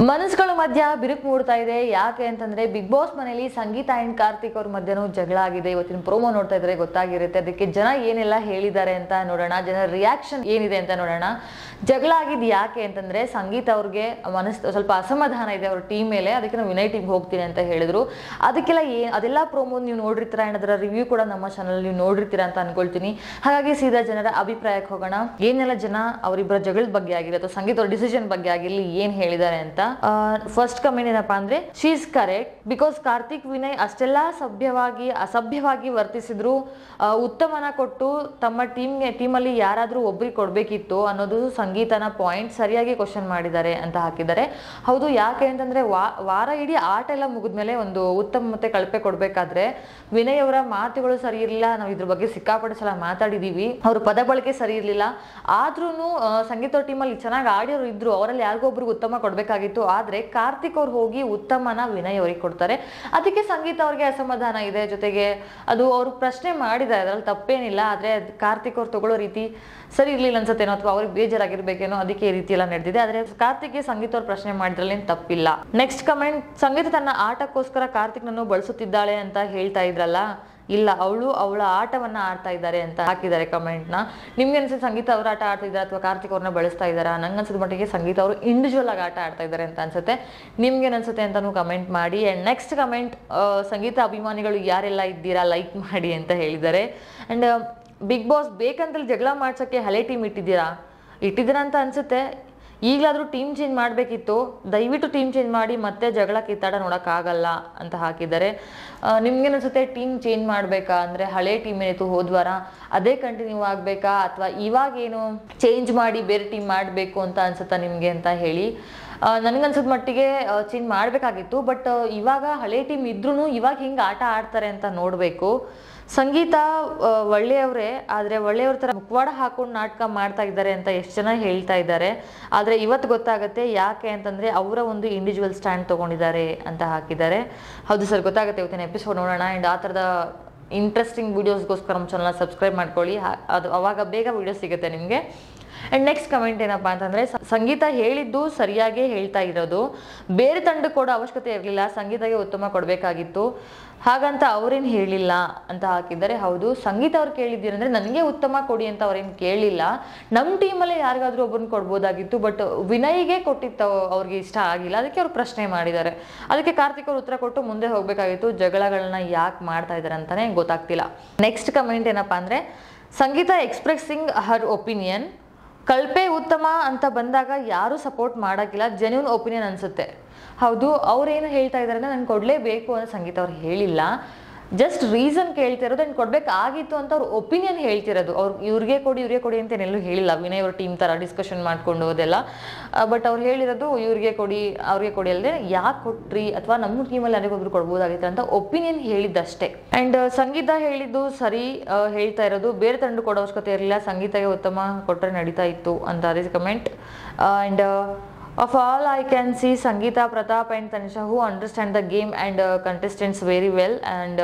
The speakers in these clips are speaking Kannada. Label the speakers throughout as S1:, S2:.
S1: ಮನಸ್ಸುಗಳ ಮಧ್ಯ ಬಿರುಕು ಮೂಡ್ತಾ ಇದೆ ಯಾಕೆ ಅಂತಂದ್ರೆ ಬಿಗ್ ಬಾಸ್ ಮನೇಲಿ ಸಂಗೀತ ಅಂಡ್ ಕಾರ್ತಿಕ್ ಅವ್ರ ಮಧ್ಯನೂ ಜಗಳ ಆಗಿದೆ ಇವತ್ತಿನ ಪ್ರೋಮೋ ನೋಡ್ತಾ ಇದ್ರೆ ಗೊತ್ತಾಗಿರುತ್ತೆ ಅದಕ್ಕೆ ಜನ ಏನೆಲ್ಲ ಹೇಳಿದ್ದಾರೆ ಅಂತ ನೋಡೋಣ ಜನರ ರಿಯಾಕ್ಷನ್ ಏನಿದೆ ಅಂತ ನೋಡೋಣ ಜಗಳ ಆಗಿದ್ ಯಾಕೆ ಅಂತಂದ್ರೆ ಸಂಗೀತ ಅವ್ರಿಗೆ ಮನಸ್ ಸ್ವಲ್ಪ ಅಸಮಾಧಾನ ಇದೆ ಅವ್ರ ಟೀಮ್ ಮೇಲೆ ಅದಕ್ಕೆ ನಾವು ವಿನಯ್ ಟೀಮ್ಗೆ ಹೋಗ್ತೀನಿ ಅಂತ ಹೇಳಿದ್ರು ಅದಕ್ಕೆಲ್ಲ ಏನ್ ಅದೆಲ್ಲ ಪ್ರೋಮೋ ನೀವು ನೋಡಿರ್ತೀರ ಅಂಡ್ ಅದರ ರಿವ್ಯೂ ಕೂಡ ನಮ್ಮ ಚಾನಲ್ ನೀವು ನೋಡಿರ್ತೀರ ಅಂತ ಅನ್ಕೊಳ್ತೀನಿ ಹಾಗಾಗಿ ಸೀದಾ ಜನರ ಅಭಿಪ್ರಾಯಕ್ಕೆ ಹೋಗೋಣ ಏನೆಲ್ಲ ಜನ ಅವರಿಬ್ಬರ ಜಗಳದ ಬಗ್ಗೆ ಆಗಿರಲಿ ಅಥವಾ ಸಂಗೀತ ಅವ್ರ ಡಿಸಿಷನ್ ಬಗ್ಗೆ ಆಗಿರ್ಲಿ ಏನ್ ಹೇಳಿದ್ದಾರೆ ಅಂತ ಫಸ್ಟ್ ಕಮೆಂಟ್ ಏನಪ್ಪಾ ಅಂದ್ರೆ she is correct because Karthik Vinay ಅಷ್ಟೆಲ್ಲ ಸಭ್ಯವಾಗಿ ಅಸಭ್ಯವಾಗಿ ವರ್ತಿಸಿದ್ರು ಆ, ಉತ್ತಮನ ಕೊಟ್ಟು ತಮ್ಮ ಟೀಮ್ಗೆ ಟೀಮಲ್ಲಿ ಯಾರಾದ್ರೂ ಒಬ್ರಿಗೆ ಕೊಡ್ಬೇಕಿತ್ತು ಅನ್ನೋದು ಸಂಗೀತನ ಪಾಯಿಂಟ್ ಸರಿಯಾಗಿ ಕ್ವಶನ್ ಮಾಡಿದ್ದಾರೆ ಅಂತ ಹಾಕಿದ್ದಾರೆ ಹೌದು ಯಾಕೆ ಅಂತಂದ್ರೆ ವಾ- ವಾರ ಇಡೀ ಆಟ ಎಲ್ಲ ಮುಗಿದ್ಮೇಲೆ ಒಂದು ಉತ್ತಮ ಮತ್ತೆ ಕಳಪೆ ಕೊಡ್ಬೇಕಾದ್ರೆ ವಿನಯ್ ಅವರ ಮಾತುಗಳು ಸರಿ ಇರಲಿಲ್ಲ ನಾವು ಇದ್ರ ಬಗ್ಗೆ ಸಿಕ್ಕಾಪಟ್ಟೆ ಸಲ ಮಾತಾಡಿದೀವಿ ಅವ್ರ ಪದ ಬಳಕೆ ಸರಿ ಇರಲಿಲ್ಲ ಆದ್ರೂ ಸಂಗೀತ ಟೀಮಲ್ಲಿ ಚೆನ್ನಾಗಿ ಆಡಿಯೋರು ಇದ್ರು ಅವರಲ್ಲಿ ಯಾರಿಗೋ ಒಬ್ರಿಗೆ ಉತ್ತಮ ಕೊಡ್ಬೇಕಾಗಿತ್ತು ಆದ್ರೆ ಕಾರ್ತಿಕ್ ಅವ್ರು ಹೋಗಿ ಉತ್ತಮನ ವಿನಯ್ ಅವ್ರಿಗೆ ಕೊಡ್ತಾರೆ ಅದಕ್ಕೆ ಸಂಗೀತ ಅವ್ರಿಗೆ ಅಸಮಾಧಾನ ಇದೆ ಜೊತೆಗೆ ಅದು ಅವ್ರು ಪ್ರಶ್ನೆ ಮಾಡಿದ್ದಾರೆ ಅದ್ರಲ್ಲಿ ತಪ್ಪೇನಿಲ್ಲ ಆದ್ರೆ ಅದ್ ಕಾರ್ತಿಕ್ ಅವ್ರು ತಗೊಳ್ಳೋ ರೀತಿ ಸರಿ ಇರ್ಲಿಲ್ಲ ಅನ್ಸತ್ತೇನೋ ಅಥವಾ ಅವ್ರಿಗೆ ಬೇಜಾರಾಗಿರ್ಬೇಕೇನೋ ಅದಕ್ಕೆ ಈ ರೀತಿ ಎಲ್ಲ ನಡೆದಿದೆ ಆದ್ರೆ ಕಾರ್ತಿಕ್ಗೆ ಸಂಗೀತ ಅವ್ರು ಪ್ರಶ್ನೆ ಮಾಡಿದ್ರಲ್ಲಿ ಏನ್ ತಪ್ಪಿಲ್ಲ ನೆಕ್ಸ್ಟ್ ಕಮೆಂಟ್ ಸಂಗೀತ ತನ್ನ ಆಟಕ್ಕೋಸ್ಕರ ಕಾರ್ತಿಕ್ನನ್ನು ಬಳಸುತ್ತಿದ್ದಾಳೆ ಅಂತ ಹೇಳ್ತಾ ಇದ್ರಲ್ಲ ಇಲ್ಲ ಅವಳು ಅವಳ ಆಟವನ್ನ ಆಡ್ತಾ ಇದ್ದಾರೆ ಅಂತ ಹಾಕಿದ್ದಾರೆ ಕಮೆಂಟ್ ನ ನಿಮ್ಗೆ ಅನ್ಸುತ್ತೆ ಸಂಗೀತ ಅವ್ರ ಆಟ ಆಡ್ತಾ ಇದ್ದಾರೆ ಅಥವಾ ಕಾರ್ತಿಕ್ ಅವ್ರನ್ನ ಬಳಸ್ತಾ ಇದ್ದಾರಾ ನಂಗೆ ಅನ್ಸಿದ ಮಟ್ಟಿಗೆ ಸಂಗೀತ ಅವರು ಇಂಡಿವಿಜುವಲ್ ಆಗಿ ಆಟ ಆಡ್ತಾ ಇದ್ದಾರೆ ಅಂತ ಅನ್ಸುತ್ತೆ ನಿಮ್ಗೆ ಅನ್ಸುತ್ತೆ ಅಂತಾನು ಕಮೆಂಟ್ ಮಾಡಿ ಅಂಡ್ ನೆಕ್ಸ್ಟ್ ಕಮೆಂಟ್ ಸಂಗೀತ ಅಭಿಮಾನಿಗಳು ಯಾರೆಲ್ಲ ಇದ್ದೀರಾ ಲೈಕ್ ಮಾಡಿ ಅಂತ ಹೇಳಿದ್ದಾರೆ ಅಂಡ್ ಬಿಗ್ ಬಾಸ್ ಬೇಕಂತಲ್ಲಿ ಜಗಳ ಮಾಡ್ಸೋಕ್ಕೆ ಹಳೆ ಟೀಮ್ ಇಟ್ಟಿದ್ದೀರಾ ಇಟ್ಟಿದ್ದೀರಾ ಅಂತ ಅನ್ಸುತ್ತೆ ಈಗಲಾದರೂ ಟೀಮ್ ಚೇಂಜ್ ಮಾಡಬೇಕಿತ್ತು ದಯವಿಟ್ಟು ಟೀಮ್ ಚೇಂಜ್ ಮಾಡಿ ಮತ್ತೆ ಜಗಳ ಕಿತ್ತಾಡ ನೋಡೋಕ್ಕಾಗಲ್ಲ ಅಂತ ಹಾಕಿದ್ದಾರೆ ನಿಮ್ಗೇನು ಅನ್ಸುತ್ತೆ ಟೀಮ್ ಚೇಂಜ್ ಮಾಡಬೇಕಾ ಅಂದರೆ ಹಳೆ ಟೀಮ್ ಏನಿತ್ತು ಹೋದ್ವಾರ ಅದೇ ಕಂಟಿನ್ಯೂ ಆಗಬೇಕಾ ಅಥವಾ ಇವಾಗೇನು ಚೇಂಜ್ ಮಾಡಿ ಬೇರೆ ಟೀಮ್ ಮಾಡಬೇಕು ಅಂತ ಅನ್ಸುತ್ತಾ ನಿಮಗೆ ಅಂತ ಹೇಳಿ ನನಗನ್ಸಿದ ಮಟ್ಟಿಗೆ ಚೇಂಜ್ ಮಾಡಬೇಕಾಗಿತ್ತು ಬಟ್ ಇವಾಗ ಹಳೆ ಟೀಮ್ ಇದ್ರೂ ಇವಾಗ ಹಿಂಗೆ ಆಟ ಆಡ್ತಾರೆ ಅಂತ ನೋಡಬೇಕು ಸಂಗೀತ ಆ, ಒಳ್ಳೆಯವ್ರೆ ಆದರೆ ಒಳ್ಳೆಯವ್ರ ಥರ ಮುಖವಾಡ ಹಾಕೊಂಡು ನಾಟಕ ಮಾಡ್ತಾ ಇದ್ದಾರೆ ಅಂತ ಎಷ್ಟು ಜನ ಹೇಳ್ತಾ ಇದ್ದಾರೆ ಆದರೆ ಇವತ್ತು ಗೊತ್ತಾಗುತ್ತೆ ಯಾಕೆ ಅಂತಂದರೆ ಅವರ ಒಂದು ಇಂಡಿವಿಜುವಲ್ ಸ್ಟ್ಯಾಂಡ್ ತೊಗೊಂಡಿದ್ದಾರೆ ಅಂತ ಹಾಕಿದ್ದಾರೆ ಹೌದು ಸರ್ ಗೊತ್ತಾಗುತ್ತೆ ಇವತ್ತಿನ ಎಪಿಸೋಡ್ ನೋಡೋಣ ಆ್ಯಂಡ್ ಆ ಥರದ ಇಂಟ್ರೆಸ್ಟಿಂಗ್ ವೀಡಿಯೋಸ್ಗೋಸ್ಕರ ನಮ್ಮ ಚಾನಲ್ನ ಸಬ್ಸ್ಕ್ರೈಬ್ ಮಾಡ್ಕೊಳ್ಳಿ ಹಾ- ಅದು ಅವಾಗ ಬೇಗ ವೀಡಿಯೋ ಸಿಗುತ್ತೆ ನಿಮಗೆ ಆ್ಯಂಡ್ ನೆಕ್ಸ್ಟ್ ಕಮೆಂಟ್ ಏನಪ್ಪಾ ಅಂತಂದರೆ ಸಂಗೀತ ಹೇಳಿದ್ದು ಸರಿಯಾಗೇ ಹೇಳ್ತಾ ಇರೋದು ಬೇರೆ ತಂಡಕ್ಕೆ ಕೊಡೋ ಅವಶ್ಯಕತೆ ಇರಲಿಲ್ಲ ಸಂಗೀತಗೆ ಉತ್ತಮ ಕೊಡಬೇಕಾಗಿತ್ತು ಹಾಗಂತ ಅವ್ರೇನು ಹೇಳಿಲ್ಲ ಅಂತ ಹಾಕಿದ್ದಾರೆ ಹೌದು ಸಂಗೀತ ಅವ್ರು ಕೇಳಿದ್ದೀರಂದ್ರೆ ನನಗೆ ಉತ್ತಮ ಕೊಡಿ ಅಂತ ಅವ್ರೇನು ಕೇಳಿಲ್ಲ ನಮ್ಮ ಟೀಮಲ್ಲೇ ಯಾರಿಗಾದ್ರೂ ಒಬ್ಬರನ್ನ ಕೊಡ್ಬೋದಾಗಿತ್ತು ಬಟ್ ವಿನಯ್ಗೆ ಕೊಟ್ಟಿತ್ತು ಅವ್ರಿಗೆ ಇಷ್ಟ ಆಗಿಲ್ಲ ಅದಕ್ಕೆ ಅವ್ರು ಪ್ರಶ್ನೆ ಮಾಡಿದ್ದಾರೆ ಅದಕ್ಕೆ ಕಾರ್ತಿಕ್ ಅವ್ರು ಉತ್ತರ ಕೊಟ್ಟು ಮುಂದೆ ಹೋಗಬೇಕಾಗಿತ್ತು ಜಗಳಗಳನ್ನ ಯಾಕೆ ಮಾಡ್ತಾ ಇದ್ದಾರೆ ಅಂತಾನೆ ಗೊತ್ತಾಗ್ತಿಲ್ಲ ನೆಕ್ಸ್ಟ್ ಕಮೆಂಟ್ ಏನಪ್ಪಾ ಅಂದ್ರೆ ಸಂಗೀತ ಎಕ್ಸ್ಪ್ರೆಸ್ಸಿಂಗ್ ಹರ್ ಒಪಿನಿಯನ್ ಕಳ್ಪೆ ಉತ್ತಮ ಅಂತ ಬಂದಾಗ ಯಾರು ಸಪೋರ್ಟ್ ಮಾಡೋಕ್ಕಿಲ್ಲ ಜೆನ್ಯೂನ್ ಒಪಿನಿಯನ್ ಅನ್ಸುತ್ತೆ ಹೌದು ಅವ್ರೇನು ಹೇಳ್ತಾ ಇದ್ದಾರೆ ಅಂದ್ರೆ ನಾನು ಕೊಡಲೇಬೇಕು ಅಂತ ಸಂಗೀತ ಅವ್ರು ಹೇಳಿಲ್ಲ ಜಸ್ಟ್ ರೀಸನ್ ಕೇಳ್ತಿರೋದು ನಾನು ಕೊಡ್ಬೇಕಾಗಿತ್ತು ಅಂತ ಅವ್ರ ಒಪಿನಿಯನ್ ಹೇಳ್ತಿರೋದು ಅವ್ರು ಇವ್ರಿಗೆ ಕೊಡಿ ಇವ್ರಿಗೆ ಕೊಡಿ ಅಂತ ಏನೆಲ್ಲೂ ಹೇಳಿಲ್ಲ ವಿನಯ್ ಅವ್ರ ಟೀಮ್ ಥರ ಡಿಸ್ಕಷನ್ ಮಾಡ್ಕೊಂಡು ಹೋದೆಲ್ಲ ಬಟ್ ಅವ್ರು ಹೇಳಿರೋದು ಇವ್ರಿಗೆ ಕೊಡಿ ಅವ್ರಿಗೆ ಕೊಡಿ ಅಲ್ಲದೆ ಯಾಕೆ ಕೊಟ್ರಿ ಅಥವಾ ನಮ್ಮ ಟೀಮಲ್ಲಿ ಯಾರಿಗೊಬ್ರು ಕೊಡ್ಬೋದಾಗಿತ್ತು ಅಂತ ಒಪಿನಿಯನ್ ಹೇಳಿದ್ದಷ್ಟೇ ಆ್ಯಂಡ್ ಸಂಗೀತ ಹೇಳಿದ್ದು ಸರಿ ಆ, ಹೇಳ್ತಾ ಇರೋದು ಬೇರೆ ತಂಡ ಕೊಡೋ ಅವಶ್ಯಕತೆ ಇರಲಿಲ್ಲ ಸಂಗೀತಗೆ ಉತ್ತಮ ಕೊಟ್ಟರೆ ನಡೀತಾ ಇತ್ತು ಅಂತ ಅದೇ comment and of all I can see Sangeetha Prathap and Tanisha who understand the game and contestants very well and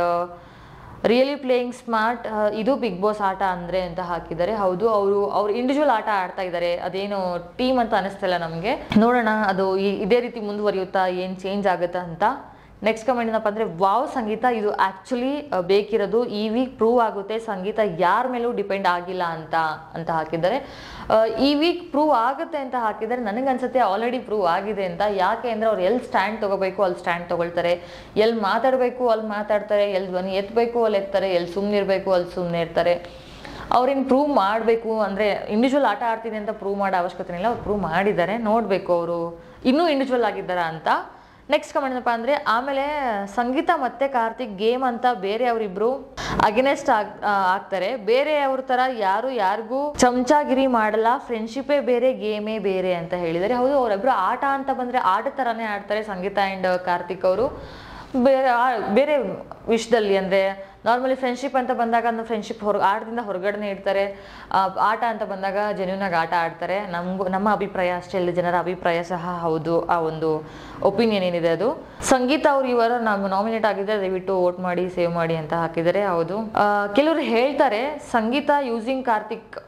S1: really playing smart ಇದು ಬಿಗ್ ಬಾಸ್ ಆಟ ಅಂದರೆ ಅಂತ ಹಾಕಿದ್ದಾರೆ ಹೌದು ಅವರು ಅವ್ರು ಇಂಡಿವಿಜುವಲ್ ಆಟ ಆಡ್ತಾ ಇದ್ದಾರೆ ಅದೇನು ಟೀಮ್ ಅಂತ ಅನಿಸ್ತಿಲ್ಲ ನಮಗೆ ನೋಡೋಣ ಅದು ಈ- ಇದೇ ರೀತಿ ಮುಂದುವರಿಯುತ್ತಾ ಏನು ಚೇಂಜ್ ಆಗುತ್ತಾ ಅಂತ ನೆಕ್ಸ್ಟ್ ಕಮೆಂಟ್ ಏನಪ್ಪ ಅಂದರೆ ವಾವ್ ಸಂಗೀತ ಇದು ಆ್ಯಕ್ಚುಲಿ ಬೇಕಿರೋದು ಈ ವೀಕ್ ಪ್ರೂವ್ ಆಗುತ್ತೆ ಸಂಗೀತ ಯಾರ ಮೇಲೂ ಡಿಪೆಂಡ್ ಆಗಿಲ್ಲ ಅಂತ ಅಂತ ಹಾಕಿದ್ದಾರೆ ಆ, ಈ ವೀಕ್ ಪ್ರೂವ್ ಆಗುತ್ತೆ ಅಂತ ಹಾಕಿದ್ದಾರೆ ನನಗನ್ಸುತ್ತೆ ಆಲ್ರೆಡಿ ಪ್ರೂವ್ ಆಗಿದೆ ಅಂತ ಯಾಕೆ ಅಂದರೆ ಅವ್ರು ಎಲ್ಲಿ ಸ್ಟ್ಯಾಂಡ್ ತಗೋಬೇಕು ಅಲ್ಲಿ ಸ್ಟ್ಯಾಂಡ್ ತಗೊಳ್ತಾರೆ ಎಲ್ಲಿ ಮಾತಾಡಬೇಕು ಅಲ್ಲಿ ಮಾತಾಡ್ತಾರೆ ಎಲ್ಲಿ ಧ್ವನಿ ಎತ್ತಬೇಕು ಅಲ್ಲಿ ಎತ್ತಾರೆ ಎಲ್ಲಿ ಸುಮ್ಮನೆ ಇರಬೇಕು ಅಲ್ಲಿ ಸುಮ್ಮನೆ ಇರ್ತಾರೆ ಅವ್ರೇನು ಪ್ರೂವ್ ಮಾಡಬೇಕು ಅಂದರೆ ಇಂಡಿವಿಜುವಲ್ ಆಟ ಆಡ್ತೀನಿ ಅಂತ ಪ್ರೂವ್ ಮಾಡೋ ಅವಶ್ಯಕತೆ ಇಲ್ಲ ಅವ್ರು ಪ್ರೂವ್ ಮಾಡಿದ್ದಾರೆ ನೋಡಬೇಕು ಅವರು ಇನ್ನೂ ಇಂಡಿವಿಜುವಲ್ ಆಗಿದ್ದಾರಾ ಅಂತ ನೆಕ್ಸ್ಟ್ ಕಮೆಂಟ್ ಏನಪ್ಪ ಅಂದರೆ ಆಮೇಲೆ ಸಂಗೀತ ಮತ್ತೆ ಕಾರ್ತಿಕ್ ಗೇಮ್ ಅಂತ ಬೇರೆ ಅವರಿಬ್ರು ಅಗೇನೆಸ್ಟ್ ಆಗ್ ಆ, ಆಗ್ತಾರೆ ಬೇರೆ ಅವ್ರ ಥರ ಯಾರು ಯಾರಿಗೂ ಚಮಚಾಗಿರಿ ಮಾಡಲ್ಲ ಫ್ರೆಂಡ್ಶಿಪ್ಪೇ ಬೇರೆ ಗೇಮೇ ಬೇರೆ ಅಂತ ಹೇಳಿದ್ದಾರೆ ಹೌದು ಅವರಿಬ್ರು ಆಟ ಅಂತ ಬಂದರೆ ಆಟ ಥರನೇ ಆಡ್ತಾರೆ ಸಂಗೀತ ಆ್ಯಂಡ್ ಕಾರ್ತಿಕ್ ಅವರು ಬೇರೆ ಆ- ಬೇರೆ ವಿಷಯದಲ್ಲಿ ಅಂದರೆ ನಾರ್ಮಲಿ ಫ್ರೆಂಡ್ಶಿಪ್ ಅಂತ ಬಂದಾಗ ಒಂದು ಫ್ರೆಂಡ್ಶಿಪ್ ಹೊರ ಆಟದಿಂದ ಹೊರಗಡೆ ಇರ್ತಾರೆ ಆ, ಆಟ ಅಂತ ಬಂದಾಗ ಜೆನ್ಯೂನಾಗಿ ಆಟ ಆಡ್ತಾರೆ ನಮಗೂ ನಮ್ಮ ಅಭಿಪ್ರಾಯ ಅಷ್ಟೇ ಎಲ್ಲ ಜನರ ಅಭಿಪ್ರಾಯ ಸಹ ಹೌದು ಆ ಒಂದು ಒಪಿನಿಯನ್ ಏನಿದೆ ಅದು ಸಂಗೀತ ಅವ್ರು ಇವರು ನಾವು ನಾಮಿನೇಟ್ ಆಗಿದ್ರೆ ದಯವಿಟ್ಟು ವೋಟ್ ಮಾಡಿ ಸೇವ್ ಮಾಡಿ ಅಂತ ಹಾಕಿದ್ದಾರೆ ಹೌದು ಆ, ಕೆಲವರು ಹೇಳ್ತಾರೆ Sangeetha using Karthik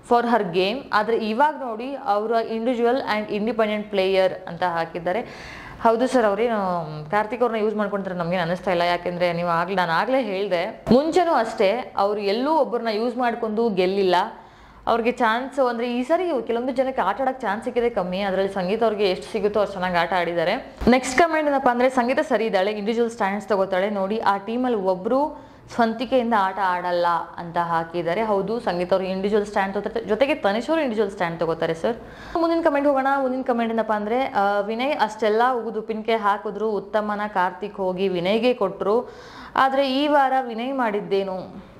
S1: for her game ಆದರೆ ಇವಾಗ ನೋಡಿ ಅವರ ಇಂಡಿವಿಜುವಲ್ ಆ್ಯಂಡ್ ಇಂಡಿಪೆಂಡೆಂಟ್ ಪ್ಲೇಯರ್ ಅಂತ ಹಾಕಿದ್ದಾರೆ ಹೌದು ಸರ್ ಅವ್ರೇನು ಕಾರ್ತಿಕ್ ಅವ್ರನ್ನ ಯೂಸ್ ಮಾಡ್ಕೊಂತಾರೆ ನಮಗೆ ಅನಿಸ್ತಾ ಇಲ್ಲ ಯಾಕೆಂದ್ರೆ ನೀವು ಆಗ್ಲೇ ನಾನು ಆಗಲೇ ಹೇಳಿದೆ ಮುಂಚೆನೂ ಅಷ್ಟೇ ಅವರು ಎಲ್ಲೂ ಒಬ್ಬರನ್ನ ಯೂಸ್ ಮಾಡ್ಕೊಂಡು ಗೆಲ್ಲಿಲ್ಲ ಅವ್ರಿಗೆ ಚಾನ್ಸ್ ಅಂದರೆ ಈ ಸರಿ ಕೆಲವೊಂದು ಜನಕ್ಕೆ ಆಟ ಆಡೋಕ್ಕೆ ಚಾನ್ಸ್ ಸಿಕ್ಕಿದೆ ಕಮ್ಮಿ ಅದರಲ್ಲಿ ಸಂಗೀತ ಅವ್ರಿಗೆ ಎಷ್ಟು ಸಿಗುತ್ತೋ ಅಷ್ಟು ಚೆನ್ನಾಗಿ ಆಟ ಆಡಿದ್ದಾರೆ ನೆಕ್ಸ್ಟ್ ಕಮೆಂಟ್ ಏನಪ್ಪ ಅಂದರೆ ಸಂಗೀತ ಸರಿ ಇದ್ದಾಳೆ ಇಂಡಿವಿಜುವಲ್ ಸ್ಟ್ಯಾಂಡ್ಸ್ ತಗೋತಾಳೆ ನೋಡಿ ಆ ಟೀಮಲ್ಲಿ ಒಬ್ಬರು ಸ್ವಂತಿಕೆಯಿಂದ ಆಟ ಆಡಲ್ಲ ಅಂತ ಹಾಕಿದ್ದಾರೆ ಹೌದು ಸಂಗೀತ ಅವರು ಇಂಡಿವಿಜುವಲ್ ಸ್ಟ್ಯಾಂಡ್ ತಗೋತಾರೆ ಜೊತೆಗೆ ತನಿಷ್ ಅವರು ಇಂಡಿವಿಜುವಲ್ ಸ್ಟ್ಯಾಂಡ್ ತಗೋತಾರೆ ಸರ್ ಮುಂದಿನ ಕಮೆಂಟ್ ಹೋಗೋಣ ಮುಂದಿನ ಕಮೆಂಟ್ ಏನಪ್ಪ ಅಂದರೆ ವಿನಯ್ ಅಷ್ಟೆಲ್ಲ ಉಗಿದು ಉಪ್ಪಿನಕಾಯಿ ಹಾಕಿದ್ರು ಉತ್ತಮನ ಕಾರ್ತಿಕ್ ಹೋಗಿ ವಿನಯ್ಗೆ ಕೊಟ್ಟರು ಆದರೆ ಈ ವಾರ ವಿನಯ್ ಮಾಡಿದ್ದೇನು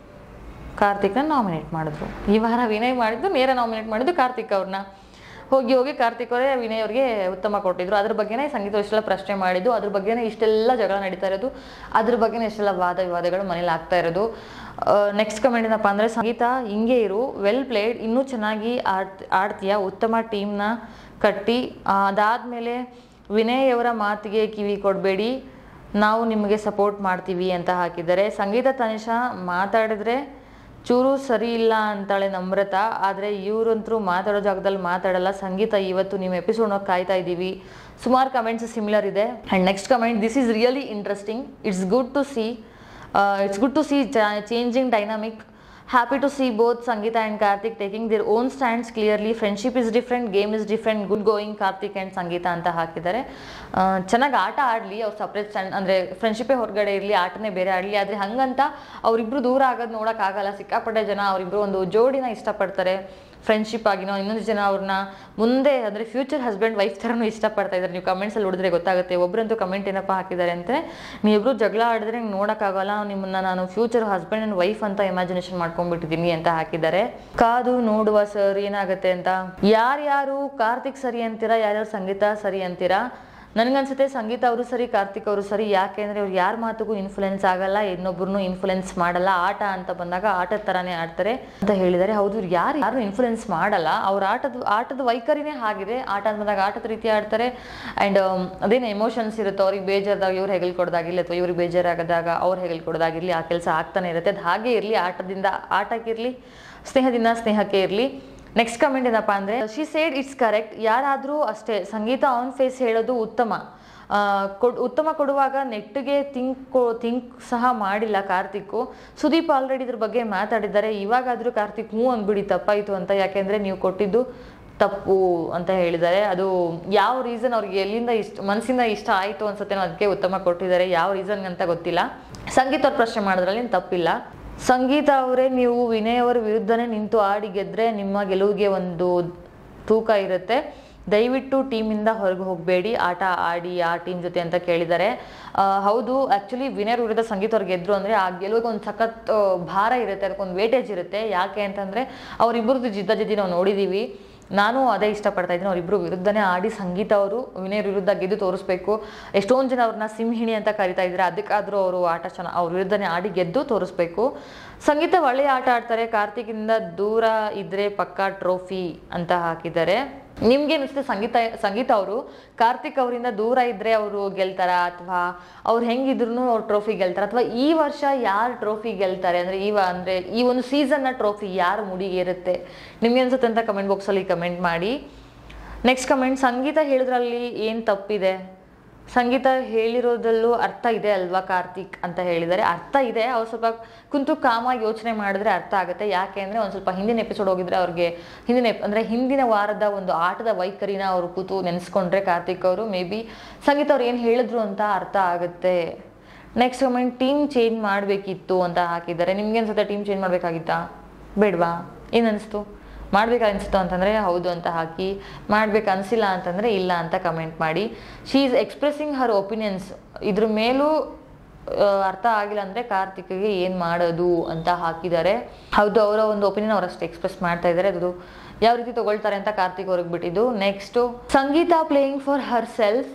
S1: ಕಾರ್ತಿಕ್ನ ನಾಮಿನೇಟ್ ಮಾಡಿದ್ರು ಈ ವಾರ ವಿನಯ್ ಮಾಡಿದ್ದು ನೇರ ನಾಮಿನೇಟ್ ಮಾಡಿದ್ದು ಕಾರ್ತಿಕ್ ಅವ್ರನ್ನ ಹೋಗಿ ಹೋಗಿ ಕಾರ್ತಿಕ್ ಅವರೇ ವಿನಯ್ ಅವ್ರಿಗೆ ಉತ್ತಮ ಕೊಟ್ಟಿದ್ರು ಅದ್ರ ಬಗ್ಗೆನೇ ಸಂಗೀತ ಇಷ್ಟೆಲ್ಲ ಪ್ರಶ್ನೆ ಮಾಡಿದ್ದು ಅದ್ರ ಬಗ್ಗೆನೇ ಇಷ್ಟೆಲ್ಲ ಜಗಳ ನಡೀತಾ ಇರೋದು ಅದ್ರ ಬಗ್ಗೆನೇ ಇಷ್ಟೆಲ್ಲ ವಾದ ವಿವಾದಗಳು ಮನೇಲಿ ಆಗ್ತಾ ಇರೋದು ನೆಕ್ಸ್ಟ್ ಕಮೆಂಟ್ ಏನಪ್ಪ ಅಂದರೆ ಸಂಗೀತ ಹಿಂಗೆ ಇರು ವೆಲ್ ಪ್ಲೇಡ್ ಇನ್ನೂ ಚೆನ್ನಾಗಿ ಆಡ್ ಆಡ್ತೀಯ ಉತ್ತಮ ಟೀಮ್ನ ಕಟ್ಟಿ ಆ, ಅದಾದ್ಮೇಲೆ ವಿನಯ್ ಅವರ ಮಾತಿಗೆ ಕಿವಿ ಕೊಡಬೇಡಿ ನಾವು ನಿಮಗೆ ಸಪೋರ್ಟ್ ಮಾಡ್ತೀವಿ ಅಂತ ಹಾಕಿದ್ದಾರೆ ಸಂಗೀತ ತನಿಷಾ ಮಾತಾಡಿದ್ರೆ ಚೂರು ಸರಿ ಇಲ್ಲ ಅಂತಾಳೆ ನಮ್ರತಾ ಆದರೆ ಇವರಂತರೂ ಮಾತಾಡೋ ಜಾಗದಲ್ಲಿ ಮಾತಾಡಲ್ಲ ಸಂಗೀತ ಇವತ್ತು ನಿಮ್ಮ ಎಪಿಸೋಡ್ ಕಾಯ್ತಾ ಇದ್ದೀವಿ ಸುಮಾರು ಕಮೆಂಟ್ಸ್ ಸಿಮಿಲರ್ ಇದೆ and next comment this is really interesting it's good to see it's good to see changing dynamic happy to see both Sangeetha and Karthik taking their own stands clearly friendship is different game is different good going Karthik and Sangeetha ಅಂತ ಹಾಕಿದ್ದಾರೆ ಚೆನ್ನಾಗಿ ಆಟ ಆಡಲಿ ಅವ್ರು ಸಪ್ರೇಟ್ ಸ್ಟ್ಯಾಂಡ್ ಅಂದರೆ ಫ್ರೆಂಡ್ಶಿಪ್ಪೇ ಹೊರಗಡೆ ಇರಲಿ ಆಟನೇ ಬೇರೆ ಆಡಲಿ ಆದರೆ ಹಂಗಂತ ಅವರಿಬ್ರು ದೂರ ಆಗೋದು ನೋಡೋಕ್ಕಾಗಲ್ಲ ಸಿಕ್ಕಾಪಟ್ಟೆ ಜನ ಅವರಿಬ್ರು ಒಂದು ಜೋಡಿನ ಇಷ್ಟಪಡ್ತಾರೆ ಫ್ರೆಂಡ್ಶಿಪ್ ಆಗಿನೋ ಇನ್ನೊಂದು ಜನ ಅವ್ರನ್ನ ಮುಂದೆ ಅಂದರೆ ಫ್ಯೂಚರ್ ಹಸ್ಬೆಂಡ್ ವೈಫ್ ಥರನೂ ಇಷ್ಟಪಡ್ತಾ ಇದ್ದಾರೆ ನೀವು ಕಮೆಂಟ್ಸಲ್ಲಿ ನೋಡಿದ್ರೆ ಗೊತ್ತಾಗುತ್ತೆ ಒಬ್ಬರಂತೂ ಕಮೆಂಟ್ ಏನಪ್ಪ ಹಾಕಿದ್ದಾರೆ ಅಂದರೆ ನೀವಿಬ್ರು ಜಗಳ ಆಡಿದ್ರೆ ನಂಗೆ ನೋಡೋಕ್ಕಾಗಲ್ಲ ನಿಮ್ಮನ್ನ ನಾನು ಫ್ಯೂಚರ್ ಹಸ್ಬೆಂಡ್ ಆ್ಯಂಡ್ ವೈಫ್ ಅಂತ ಇಮ್ಯಾಜಿನೇಷನ್ ಮಾಡ್ಕೊಂಡ್ಬಿಟ್ಟಿದ್ದೀನಿ ಅಂತ ಹಾಕಿದ್ದಾರೆ ಕಾದು ನೋಡುವ ಸರ್ ಏನಾಗುತ್ತೆ ಅಂತ ಯಾರ್ಯಾರು ಕಾರ್ತಿಕ್ ಸರಿ ಅಂತೀರಾ ಯಾರ್ಯಾರು ಸಂಗೀತ ಸರಿ ಅಂತೀರಾ ನನಗನ್ಸುತ್ತೆ ಸಂಗೀತ ಅವರು ಸರಿ ಕಾರ್ತಿಕ್ ಅವರು ಸರಿ ಯಾಕೆ ಅಂದರೆ ಅವ್ರು ಯಾರ ಮಾತಿಗೂ ಇನ್ಫ್ಲುಯೆನ್ಸ್ ಆಗಲ್ಲ ಇನ್ನೊಬ್ಬರನ್ನು ಇನ್ಫ್ಲುಯೆನ್ಸ್ ಮಾಡಲ್ಲ ಆಟ ಅಂತ ಬಂದಾಗ ಆಟದ ಥರನೇ ಆಡ್ತಾರೆ ಅಂತ ಹೇಳಿದ್ದಾರೆ ಹೌದು ಇವ್ರು ಯಾರು ಯಾರು ಇನ್ಫ್ಲುಯೆನ್ಸ್ ಮಾಡಲ್ಲ ಅವ್ರ ಆಟದ ಆಟದ ವೈಖರಿನೇ ಆಗಿದೆ ಆಟ ಅಂತ ಬಂದಾಗ ಆಟದ ರೀತಿ ಆಡ್ತಾರೆ ಆ್ಯಂಡ್ ಅದೇನು ಎಮೋಷನ್ಸ್ ಇರುತ್ತೋ ಅವ್ರಿಗೆ ಬೇಜಾರದಾಗ ಇವ್ರು ಹೆಗಲ್ ಕೊಡೋದಾಗಿರಲಿ ಅಥವಾ ಇವ್ರಿಗೆ ಬೇಜಾರಾಗದಾಗ ಅವ್ರು ಹೆಗಲ್ ಕೊಡೋದಾಗಿರಲಿ ಆ ಕೆಲಸ ಆಗ್ತಾನೆ ಇರುತ್ತೆ ಅದು ಹಾಗೆ ಇರಲಿ ಆಟದಿಂದ ಆಟಕ್ಕಿರಲಿ ಸ್ನೇಹದಿಂದ ಸ್ನೇಹಕ್ಕೆ ಇರಲಿ ನೆಕ್ಸ್ಟ್ ಕಮೆಂಟ್ ಏನಪ್ಪ ಅಂದರೆ ಶಿ ಸೇಡ್ ಇಟ್ಸ್ ಕರೆಕ್ಟ್ ಯಾರಾದರೂ ಅಷ್ಟೇ ಸಂಗೀತ ಆನ್ ಫೇಸ್ ಹೇಳೋದು ಉತ್ತಮ ಆ, ಕೊಡ್ ಉತ್ತಮ ಕೊಡುವಾಗ ನೆಟ್ಟಿಗೆ ಥಿಂಕ್ ಥಿಂಕ್ ಸಹ ಮಾಡಿಲ್ಲ ಕಾರ್ತಿಕ್ಕು ಸುದೀಪ್ ಆಲ್ರೆಡಿ ಇದ್ರ ಬಗ್ಗೆ ಮಾತಾಡಿದ್ದಾರೆ ಇವಾಗಾದರೂ ಕಾರ್ತಿಕ್ ಹ್ಞೂ ಅಂದ್ಬಿಡಿ ತಪ್ಪಾಯಿತು ಅಂತ ಯಾಕೆಂದರೆ ನೀವು ಕೊಟ್ಟಿದ್ದು ತಪ್ಪು ಅಂತ ಹೇಳಿದ್ದಾರೆ ಅದು ಯಾವ ರೀಸನ್ ಅವ್ರಿಗೆ ಎಲ್ಲಿಂದ ಇಷ್ಟ ಮನಸ್ಸಿಂದ ಇಷ್ಟ ಆಯಿತು ಅನ್ಸುತ್ತೇನೋ ಅದಕ್ಕೆ ಉತ್ತಮ ಕೊಟ್ಟಿದ್ದಾರೆ ಯಾವ ರೀಸನ್ ಅಂತ ಗೊತ್ತಿಲ್ಲ ಸಂಗೀತ ಅವ್ರ ಪ್ರಶ್ನೆ ಮಾಡಿದ್ರಲ್ಲಿ ಏನ್ ತಪ್ಪಿಲ್ಲ ಸಂಗೀತ ಅವರೇ ನೀವು ವಿನಯ್ ಅವರ ವಿರುದ್ಧನೇ ನಿಂತು ಆಡಿ ಗೆದ್ರೆ ನಿಮ್ಮ ಗೆಲುವಿಗೆ ಒಂದು ತೂಕ ಇರುತ್ತೆ ದಯವಿಟ್ಟು ಟೀಮಿಂದ ಹೊರಗೆ ಹೋಗಬೇಡಿ ಆಟ ಆಡಿ ಆ ಟೀಮ್ ಜೊತೆ ಅಂತ ಕೇಳಿದ್ದಾರೆ ಆ, ಹೌದು ಆ್ಯಕ್ಚುಲಿ ವಿನಯರ್ ವಿರುದ್ಧ ಸಂಗೀತ ಅವ್ರು ಗೆದ್ರು ಅಂದರೆ ಆ ಗೆಲುವಿಗೆ ಒಂದು ಸಖತ್ ಆ, ಭಾರ ಇರುತ್ತೆ ಅದಕ್ಕೊಂದು ವೇಟೇಜ್ ಇರುತ್ತೆ ಯಾಕೆ ಅಂತಂದರೆ ಅವರಿಬ್ಬರದ್ದು ಜಿದ್ದಾಜಿದ್ದಿ ನಾವು ನೋಡಿದ್ದೀವಿ ನಾನು ಅದೇ ಇಷ್ಟಪಡ್ತಾ ಇದ್ದೀನಿ ಅವರಿಬ್ಬರು ವಿರುದ್ಧನೇ ಆಡಿ ಸಂಗೀತ ಅವರು ವಿನಯ್ ವಿರುದ್ಧ ಗೆದ್ದು ತೋರಿಸ್ಬೇಕು ಎಷ್ಟೊಂದು ಜನ ಅವ್ರನ್ನ ಸಿಂಹಿಣಿ ಅಂತ ಕರಿತಾ ಇದ್ದಾರೆ ಅದಕ್ಕಾದರೂ ಅವರು ಆಟ ಚೆನ್ನಾಗಿ ಅವ್ರ ವಿರುದ್ಧನೇ ಆಡಿ ಗೆದ್ದು ತೋರಿಸ್ಬೇಕು ಸಂಗೀತ ಒಳ್ಳೆಯ ಆಟ ಆಡ್ತಾರೆ ಕಾರ್ತಿಕಿಂದ ದೂರ ಇದ್ರೆ ಪಕ್ಕಾ ಟ್ರೋಫಿ ಅಂತ ಹಾಕಿದ್ದಾರೆ ನಿಮ್ಗೆ ಅನಿಸುತ್ತೆ ಸಂಗೀತ ಸಂಗೀತ ಅವರು ಕಾರ್ತಿಕ್ ಅವರಿಂದ ದೂರ ಇದ್ರೆ ಅವರು ಗೆಲ್ತಾರ ಅಥವಾ ಅವ್ರು ಹೆಂಗಿದ್ರು ಅವ್ರು ಟ್ರೋಫಿ ಗೆಲ್ತಾರ ಅಥವಾ ಈ ವರ್ಷ ಯಾರು ಟ್ರೋಫಿ ಗೆಲ್ತಾರೆ ಅಂದ್ರೆ ಈ ವ- ಅಂದ್ರೆ ಈ ಒಂದು ಸೀಸನ್ನ ಟ್ರೋಫಿ ಯಾರು ಮುಡಿಗೇರುತ್ತೆ ನಿಮ್ಗೆ ಅನ್ಸುತ್ತೆ ಅಂತ ಕಮೆಂಟ್ ಬಾಕ್ಸಲ್ಲಿ ಕಮೆಂಟ್ ಮಾಡಿ ನೆಕ್ಸ್ಟ್ ಕಮೆಂಟ್ ಸಂಗೀತ ಹೇಳಿದ್ರಲ್ಲಿ ಏನು ತಪ್ಪಿದೆ ಸಂಗೀತ ಹೇಳಿರೋದಲ್ಲೂ ಅರ್ಥ ಇದೆ ಅಲ್ವಾ ಕಾರ್ತಿಕ್ ಅಂತ ಹೇಳಿದ್ದಾರೆ ಅರ್ಥ ಇದೆ ಅವ್ರು ಸ್ವಲ್ಪ ಕುಂತು ಕಾಮಾಗಿ ಯೋಚನೆ ಮಾಡಿದ್ರೆ ಅರ್ಥ ಆಗುತ್ತೆ ಯಾಕೆ ಅಂದರೆ ಒಂದು ಸ್ವಲ್ಪ ಹಿಂದಿನ ಎಪಿಸೋಡ್ ಹೋಗಿದ್ರೆ ಅವ್ರಿಗೆ ಹಿಂದಿನ ಎಪ್- ಅಂದ್ರೆ ಹಿಂದಿನ ವಾರದ ಒಂದು ಆಟದ ವೈಖರಿನ ಅವರು ಕೂತು ನೆನೆಸ್ಕೊಂಡ್ರೆ ಕಾರ್ತಿಕ್ ಅವರು ಮೇ ಬಿ ಸಂಗೀತ ಅವ್ರು ಏನು ಹೇಳಿದ್ರು ಅಂತ ಅರ್ಥ ಆಗುತ್ತೆ ನೆಕ್ಸ್ಟ್ ಕಮೆಂಟ್ ಟೀಮ್ ಚೇಂಜ್ ಮಾಡಬೇಕಿತ್ತು ಅಂತ ಹಾಕಿದ್ದಾರೆ ನಿಮ್ಗೆ ಅನ್ಸುತ್ತೆ ಟೀಮ್ ಚೇಂಜ್ ಮಾಡಬೇಕಾಗಿತ್ತಾ ಬೇಡವಾ ಏನು ಅನಿಸ್ತು ಮಾಡ್ಬೇಕು ಅನಿಸ್ತು ಅಂತಂದರೆ ಹೌದು ಅಂತ ಹಾಕಿ ಮಾಡ್ಬೇಕು ಅನಿಸಿಲ್ಲ ಅಂತಂದರೆ ಇಲ್ಲ ಅಂತ ಕಮೆಂಟ್ ಮಾಡಿ she is expressing her opinions ಇದ್ರ ಮೇಲೂ ಆ, ಅರ್ಥ ಆಗಿಲ್ಲ ಅಂದರೆ ಕಾರ್ತಿಕ್ಗೆ ಏನು ಮಾಡೋದು ಅಂತ ಹಾಕಿದ್ದಾರೆ ಹೌದು ಅವರ ಒಂದು ಒಪಿನಿಯನ್ ಅವರಷ್ಟು ಎಕ್ಸ್ಪ್ರೆಸ್ ಮಾಡ್ತಾ ಇದ್ದಾರೆ ಅದು ಯಾವ ರೀತಿ ತಗೊಳ್ತಾರೆ ಅಂತ ಕಾರ್ತಿಕ್ ಅವ್ರಿಗೆ ಬಿಟ್ಟಿದ್ದು next Sangeetha playing for herself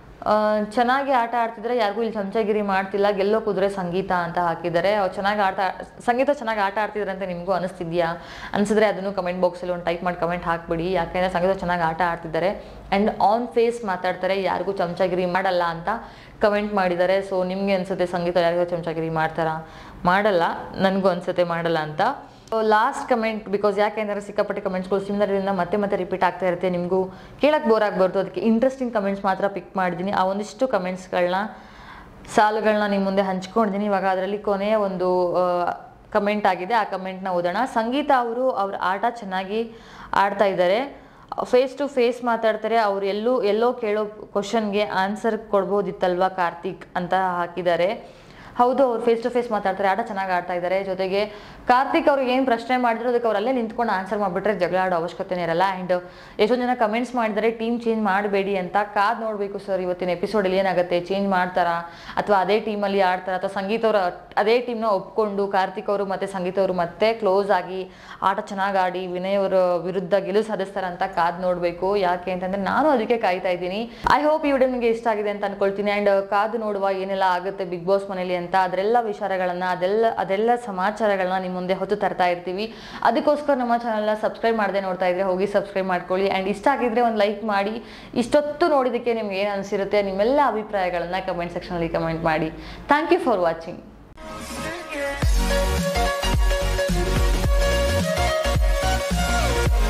S1: ಚೆನ್ನಾಗಿ ಆಟ ಆಡ್ತಿದ್ರೆ ಯಾರಿಗೂ ಇಲ್ಲಿ ಚಮಚಗಿರಿ ಮಾಡ್ತಿಲ್ಲ ಗೆಲ್ಲೋ ಕುದುರೆ ಸಂಗೀತ ಅಂತ ಹಾಕಿದ್ದಾರೆ ಅವ್ರು ಚೆನ್ನಾಗಿ ಆಟ ಸಂಗೀತ ಚೆನ್ನಾಗಿ ಆಟ ಆಡ್ತಿದ್ದಾರೆ ಅಂತ ನಿಮಗೂ ಅನಿಸ್ತಿದ್ಯಾ ಅನಿಸಿದ್ರೆ ಅದನ್ನು ಕಮೆಂಟ್ ಬಾಕ್ಸಲ್ಲಿ ಒಂದು ಟೈಪ್ ಮಾಡಿ ಕಮೆಂಟ್ ಹಾಕ್ಬಿಡಿ ಯಾಕೆಂದರೆ ಸಂಗೀತ ಚೆನ್ನಾಗಿ ಆಟ ಆಡ್ತಿದ್ದಾರೆ ಆ್ಯಂಡ್ ಆನ್ ಫೇಸ್ ಮಾತಾಡ್ತಾರೆ ಯಾರಿಗೂ ಚಮಚಗಿರಿ ಮಾಡಲ್ಲ ಅಂತ ಕಮೆಂಟ್ ಮಾಡಿದ್ದಾರೆ ಸೊ ನಿಮಗೆ ಅನಿಸುತ್ತೆ ಸಂಗೀತ ಯಾರಿಗೂ ಚಮಚಗಿರಿ ಮಾಡ್ತಾರಾ ಮಾಡಲ್ಲ ನನಗೂ ಅನಿಸುತ್ತೆ ಮಾಡಲ್ಲ ಅಂತ ಲಾಸ್ಟ್ ಕಮೆಂಟ್ ಬಿಕಾಸ್ ಯಾಕೆಂದ್ರೆ ಸಿಕ್ಕಾಪಟ್ಟೆ ಕಮೆಂಟ್ಸ್ಗಳು ಸಿಮಿಲರಿಂದ ಮತ್ತೆ ಮತ್ತೆ ರಿಪೀಟ್ ಆಗ್ತಾ ಇರುತ್ತೆ ನಿಮಗೂ ಕೇಳಕ್ಕೆ ಬೋರ್ ಆಗಬಾರ್ದು ಅದಕ್ಕೆ ಇಂಟ್ರೆಸ್ಟಿಂಗ್ ಕಮೆಂಟ್ಸ್ ಮಾತ್ರ ಪಿಕ್ ಮಾಡಿದ್ದೀನಿ ಆ ಒಂದಿಷ್ಟು ಕಮೆಂಟ್ಸ್ಗಳನ್ನ ಸಾಲುಗಳನ್ನ ನಿಮ್ಮ ಮುಂದೆ ಹಂಚ್ಕೊಂಡಿದ್ದೀನಿ ಇವಾಗ ಅದರಲ್ಲಿ ಕೊನೆಯ ಒಂದು ಕಮೆಂಟ್ ಆಗಿದೆ ಆ ಕಮೆಂಟ್ನ ಓದೋಣ ಸಂಗೀತ ಅವರು ಅವ್ರ ಆಟ ಚೆನ್ನಾಗಿ ಆಡ್ತಾ ಇದ್ದಾರೆ ಫೇಸ್ ಟು ಫೇಸ್ ಮಾತಾಡ್ತಾರೆ ಅವ್ರು ಎಲ್ಲೂ ಎಲ್ಲೋ ಕೇಳೋ ಕ್ವಶನ್ಗೆ ಆನ್ಸರ್ ಕೊಡ್ಬೋದಿತ್ತಲ್ವಾ ಕಾರ್ತಿಕ್ ಅಂತ ಹಾಕಿದ್ದಾರೆ ಹೌದು ಅವ್ರು ಫೇಸ್ ಟು ಫೇಸ್ ಮಾತಾಡ್ತಾರೆ ಆಟ ಚೆನ್ನಾಗಿ ಆಡ್ತಾ ಇದ್ದಾರೆ ಜೊತೆಗೆ ಕಾರ್ತಿಕ್ ಅವ್ರಿಗೆ ಏನು ಪ್ರಶ್ನೆ ಮಾಡಿದ್ರು ಅದಕ್ಕೆ ಅವ್ರು ಅಲ್ಲೇ ನಿಂತ್ಕೊಂಡು ಆನ್ಸರ್ ಮಾಡಿಬಿಟ್ರೆ ಜಗಳ ಆಡೋ ಅವಶ್ಯಕತೆನೇ ಇರಲ್ಲ ಆ್ಯಂಡ್ ಎಷ್ಟೊಂದು ಜನ ಕಮೆಂಟ್ಸ್ ಮಾಡಿದ್ದಾರೆ ಟೀಮ್ ಚೇಂಜ್ ಮಾಡಬೇಡಿ ಅಂತ ಕಾದ್ ನೋಡಬೇಕು ಸರ್ ಇವತ್ತಿನ ಎಪಿಸೋಡಲ್ಲಿ ಏನಾಗುತ್ತೆ ಚೇಂಜ್ ಮಾಡ್ತಾರಾ ಅಥವಾ ಅದೇ ಟೀಮಲ್ಲಿ ಆಡ್ತಾರಾ ಅಥವಾ ಸಂಗೀತ ಅವರು ಅದೇ ಟೀಮ್ನ ಒಪ್ಕೊಂಡು ಕಾರ್ತಿಕ್ ಅವರು ಮತ್ತು ಸಂಗೀತ ಅವರು ಮತ್ತೆ ಕ್ಲೋಸ್ ಆಗಿ ಆಟ ಚೆನ್ನಾಗಿ ಆಡಿ ವಿನಯ್ ಅವರ ವಿರುದ್ಧ ಗೆಲುವು ಸಾಧಿಸ್ತಾರ ಅಂತ ಕಾದ್ ನೋಡಬೇಕು ಯಾಕೆ ಅಂತಂದ್ರೆ ನಾನು ಅದಕ್ಕೆ ಕಾಯ್ತಾ ಇದ್ದೀನಿ ಐ ಹೋಪ್ ಈ ವಿಡಿಯೋ ನಿಮಗೆ ಇಷ್ಟ ಆಗಿದೆ ಅಂತ ಅನ್ಕೊಳ್ತೀನಿ ಆ್ಯಂಡ್ ಕಾದು ನೋಡುವ ಏನೆಲ್ಲ ಆಗುತ್ತೆ ಬಿಗ್ ಬಾಸ್ ಮನೇಲಿ ಅಂತ ಅದರೆಲ್ಲ ವಿಚಾರಗಳನ್ನ ಅದೆಲ್ಲ ಅದೆಲ್ಲ ಸಮಾಚಾರಗಳನ್ನ ನಿಮ್ಮ ಮುಂದೆ ಹೊತ್ತು ತರ್ತಾ ಇರ್ತೀವಿ ಅದಕ್ಕೋಸ್ಕರ ನಮ್ಮ ಚಾನಲ್ನ ಸಬ್ಸ್ಕ್ರೈಬ್ ಮಾಡದೆ ನೋಡ್ತಾ ಇದ್ರೆ ಹೋಗಿ ಸಬ್ಸ್ಕ್ರೈಬ್ ಮಾಡ್ಕೊಳ್ಳಿ ಆ್ಯಂಡ್ ಇಷ್ಟ ಆಗಿದ್ರೆ ಒಂದು ಲೈಕ್ ಮಾಡಿ ಇಷ್ಟೊತ್ತು ನೋಡಿದ್ದಕ್ಕೆ ನಿಮ್ಗೆ ಏನು ಅನಿಸಿರುತ್ತೆ ನಿಮ್ಮೆಲ್ಲ ಅಭಿಪ್ರಾಯಗಳನ್ನ ಕಮೆಂಟ್ ಸೆಕ್ಷನಲ್ಲಿ ಕಮೆಂಟ್ ಮಾಡಿ thank you for watching
S2: Yeah.